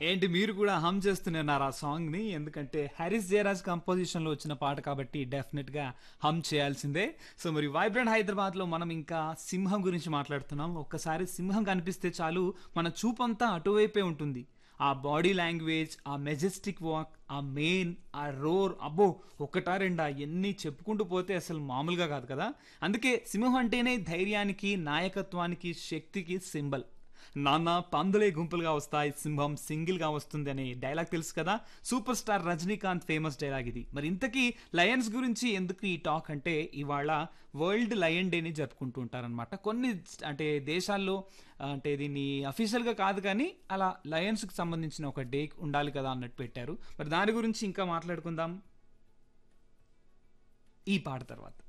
ఏంటి మీరు కూడా హమ్ చేస్తున్నారు ఆ సాంగ్ ని ఎందుకంటే హ్యారిస్ జయరాజ్ కంపోజిషన్ లో వచ్చిన పాట కాబట్టి డెఫినెట్ గా హమ్ చేయాల్సిందే సో మరి వైబ్రెంట్ హైదరాబాద్ లో మనం ఇంకా సింహం గురించి మాట్లాడుతున్నాం ఒక్కసారి సింహం కనిపిస్తే చాలు మన చూపంతా అటువైపే ఉంటుంది ఆ బాడీ లాంగ్వేజ్ ఆ మెజెస్టిక్ వాక్ ఆ మెయిన్ ఆ రోర్ అబ్బో ఒకటా రెండా ఎన్ని చెప్పుకుంటూ పోతే అసలు మామూలుగా కాదు కదా అందుకే సింహం అంటేనే ధైర్యానికి నాయకత్వానికి శక్తికి సింబల్ నాన్న పందులే గుంపులుగా వస్తాయి సింహం సింగిల్ గా వస్తుంది అనే డైలాగ్ తెలుసు కదా super star Rajinikanth famous dialogue ఇది మరి ఇంతకీ లయన్స్ గురించి ఎందుకు ఈ టాక్ అంటే ఇవాళ వరల్డ్ లయన్ డేని జరుపుకుంటూ ఉంటారనమాట కొన్ని అంటే దేశాల్లో అంటే దీన్ని అఫీషియల్గా కాదు కానీ అలా లయన్స్కి సంబంధించిన ఒక డే ఉండాలి కదా అన్నట్టు పెట్టారు మరి దాని గురించి ఇంకా మాట్లాడుకుందాం ఈ పాట తర్వాత